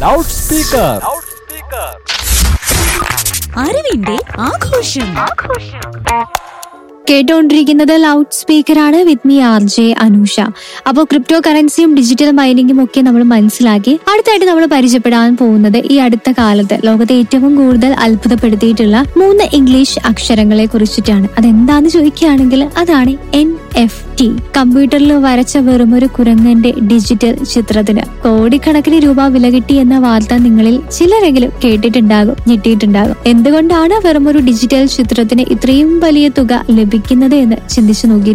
loud speaker അറിവിന്റെ ആഘോഷം കേട്ടുകൊണ്ടിരിക്കുന്നത് ലൗഡ് സ്പീക്കറാണ് with me R J Anusha അപ്പോൾ ക്രിപ്റ്റോ കറൻസിയും ഡിജിറ്റൽ മൈനിങ്ങും ഒക്കെ നമ്മൾ മനസ്സിലാക്കി അടുത്തായിട്ട് നമ്മൾ പരിചയപ്പെടാൻ പോകുന്നത് ഈ അടുത്ത കാലത്ത് ലോകത്തെ ഏറ്റവും കൂടുതൽ അത്ഭുതപ്പെടുത്തിയിട്ടുള്ള മൂന്ന് ഇംഗ്ലീഷ് അക്ഷരങ്ങളെ കുറിച്ചിട്ടാണ് അതെന്താന്ന് ചോദിക്കുകയാണെങ്കിൽ അതാണ് എൻ എഫ് ടി കമ്പ്യൂട്ടറിൽ വരച്ച വെറും ഒരു കുരങ്ങന്റെ ഡിജിറ്റൽ ചിത്രത്തിന് കോടിക്കണക്കിന് രൂപ വില കിട്ടി എന്ന വാർത്ത നിങ്ങളിൽ ചിലരെങ്കിലും കേട്ടിട്ടുണ്ടാകും ഞെട്ടിയിട്ടുണ്ടാകും എന്തുകൊണ്ടാണ് വെറും ഒരു ഡിജിറ്റൽ ചിത്രത്തിന് ഇത്രയും വലിയ തുക ലഭിക്കുന്നത് എന്ന് ചിന്തിച്ചു നോക്കി